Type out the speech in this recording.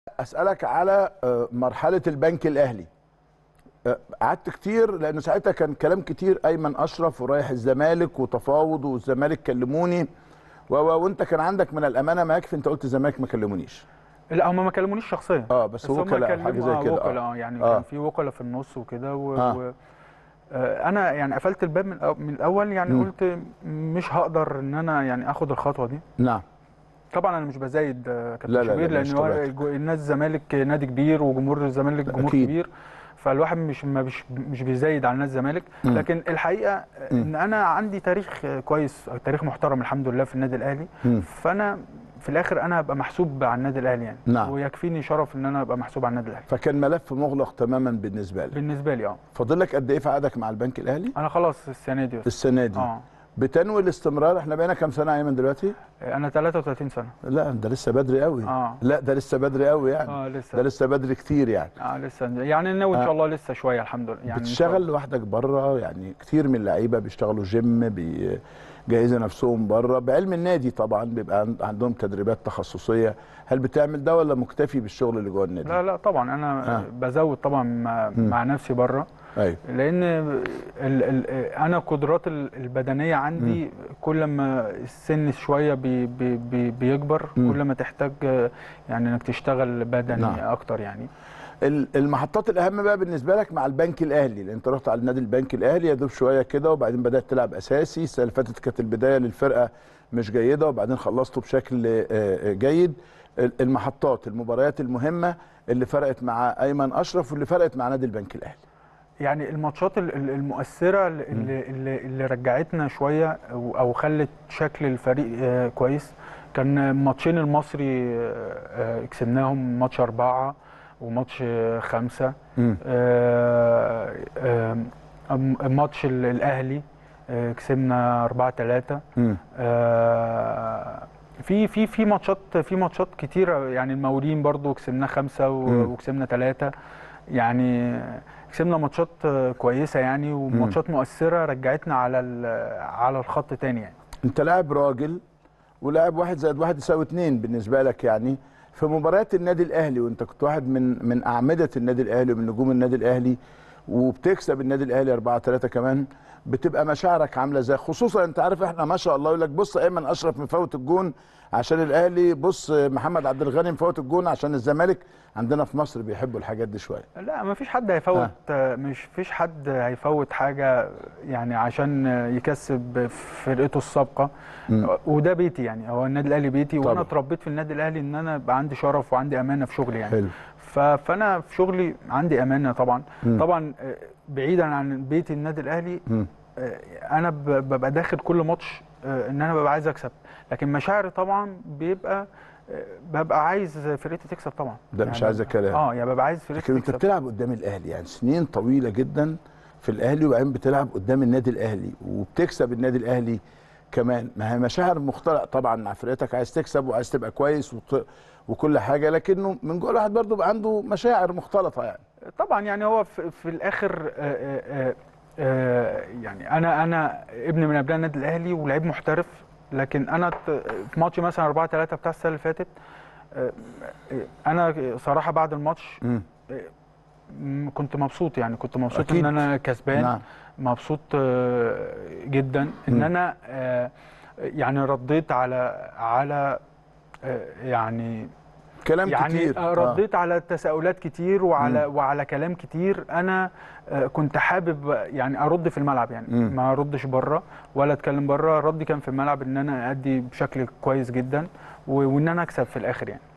اسالك على آه، مرحله البنك الاهلي آه، قعدت كتير لانه ساعتها كان كلام كتير ايمن اشرف ورايح الزمالك وتفاوض والزمالك كلموني و- و- وانت كان عندك من الامانه ما يكفي انت قلت الزمالك ما كلمونيش لا هم ما كلمونيش شخصيا اه بس هم وكلاء أو حاجه كلموا- زي آه، كده وكلاء اه اه يعني آه. كان في وكلاء في النص وكده و... آه. و... آه، انا يعني قفلت الباب من الأو- من الاول يعني مم. قلت مش هقدر ان انا يعني اخد الخطوه دي نعم طبعا انا مش بزايد آه، كابتن لا، لا، لا، شوبير مش لان هو طبيعتك. جو- النادي الزمالك نادي كبير وجمهور الزمالك جمهور أكيد. كبير فالواحد مش ما مش مش بيزايد على نادي الزمالك مم. لكن الحقيقه ان انا عندي تاريخ كويس تاريخ محترم الحمد لله في النادي الاهلي مم. فانا في الاخر انا هبقى محسوب على النادي الاهلي يعني نعم. ويكفيني شرف ان انا ابقى محسوب على النادي الاهلي فكان ملف مغلق تماما بالنسبه لك بالنسبه لي اه فاضل لك قد ايه في عقدك مع البنك الاهلي انا خلاص السنه دي بس. السنه دي اه بتنوي الاستمرار احنا بقينا كام سنه يا ايمن دلوقتي انا 33 سنه لا ده لسه بدري قوي اه لا ده لسه بدري قوي يعني اه لسه ده لسه بدري كتير يعني اه لسه يعني ناوي ان آه. شاء الله لسه شويه الحمد لله يعني إن شاء بتشتغل لوحدك بره يعني كتير من اللعيبه بيشتغلوا جيم بيجهزوا نفسهم بره بعلم النادي طبعا بيبقى عند- عندهم تدريبات تخصصيه هل بتعمل ده ولا مكتفي بالشغل اللي جوه النادي لا لا طبعا انا آه. بزود طبعا مع, مع نفسي بره ايوه لان ال ال انا قدرات ال- البدنيه عندي كل ما السن شويه بي بي بي بيكبر مم. كل ما تحتاج آه، يعني انك تشتغل بدني نعم. اكتر يعني ال- المحطات الاهم بقى بالنسبه لك مع البنك الاهلي لان انت رحت على النادي البنك الاهلي يا دوب شويه كده وبعدين بدات تلعب اساسي السنه اللي فاتت كانت البدايه للفرقه مش جيده وبعدين خلصته بشكل آه، آه، جيد ال- المحطات المباريات المهمه اللي فرقت مع ايمن اشرف واللي فرقت مع نادي البنك الاهلي يعني الماتشات ال- ال- المؤثره اللي, اللي, اللي رجعتنا شويه او أو خلت شكل الفريق آه، كويس كان ماتشين المصري آه، آه، كسبناهم ماتش أربعة وماتش آه، خمسة مم. آه، آه، أم- ماتش ال- الأهلي آه، كسبنا أربعة ثلاثة مم. في في في ماتشات في ماتشات كتيرة يعني المقاولين برضو كسبنا خمسة و- مم. وكسبنا ثلاثة يعني كسبنا ماتشات آه، كويسة يعني وماتشات مؤثرة رجعتنا على ال- على الخط تاني يعني انت لاعب راجل ولاعب واحد زائد واحد يساوي اتنين بالنسبه لك يعني في مباريات النادي الاهلي وانت كنت واحد من من اعمده النادي الاهلي ومن نجوم النادي الاهلي وبتكسب النادي الاهلي 4 3 كمان بتبقى مشاعرك عامله ازاي خصوصا انت عارف احنا ما شاء الله يقول لك بص ايمن اشرف مفوت الجون عشان الاهلي بص محمد عبد الغني مفوت الجون عشان الزمالك عندنا في مصر بيحبوا الحاجات دي شويه لا ما فيش حد هيفوت آه. مش فيش حد هيفوت حاجة يعني عشان يكسب فرقته السابقة مم. وده بيتي يعني هو النادي الاهلي بيتي طبعا. وانا اتربيت في النادي الاهلي ان انا يبقى عندي شرف وعندي امانه في شغلي يعني حلو ف- فانا في شغلي عندي امانه طبعا مم. طبعا آه، بعيدا عن بيت النادي الاهلي مم. آه، انا ب- ببقى داخل كل ماتش آه، ان انا ببقى عايز اكسب لكن مشاعري طبعا بيبقى آه، ببقى عايز فرقتي تكسب طبعا ده مش عايز كلام. اه يعني ببقى عايز لكن فرقتي انت تكسب بتلعب قدام الاهلي يعني سنين طويله جدا في الاهلي وبعدين بتلعب قدام النادي الاهلي وبتكسب النادي الاهلي كمان ما هي مشاعر مختلطه طبعا مع فرقتك عايز تكسب وعايز تبقى كويس وت... وكل حاجه لكنه من جوه الواحد برضه بقى عنده مشاعر مختلطه يعني طبعا يعني هو في, في الاخر آه، آه، آه، يعني انا انا ابن من ابناء النادي الاهلي ولعيب محترف لكن انا ت- في ماتش مثلا 4 3 بتاع السنه اللي فاتت آه، آه، انا صراحه بعد الماتش مم. م- كنت مبسوط يعني كنت مبسوط أكيد. ان انا كسبان نعم مبسوط آه، جدا ان مم. انا آه، يعني رديت على على آه، يعني كلام يعني كتير آه، رديت على تساؤلات كتير وعلى وعلى كلام كتير انا آه، كنت حابب يعني ارد في الملعب يعني مم. ما اردش بره ولا اتكلم بره ردي كان في الملعب ان انا ادي بشكل كويس جدا و- وان انا اكسب في الاخر يعني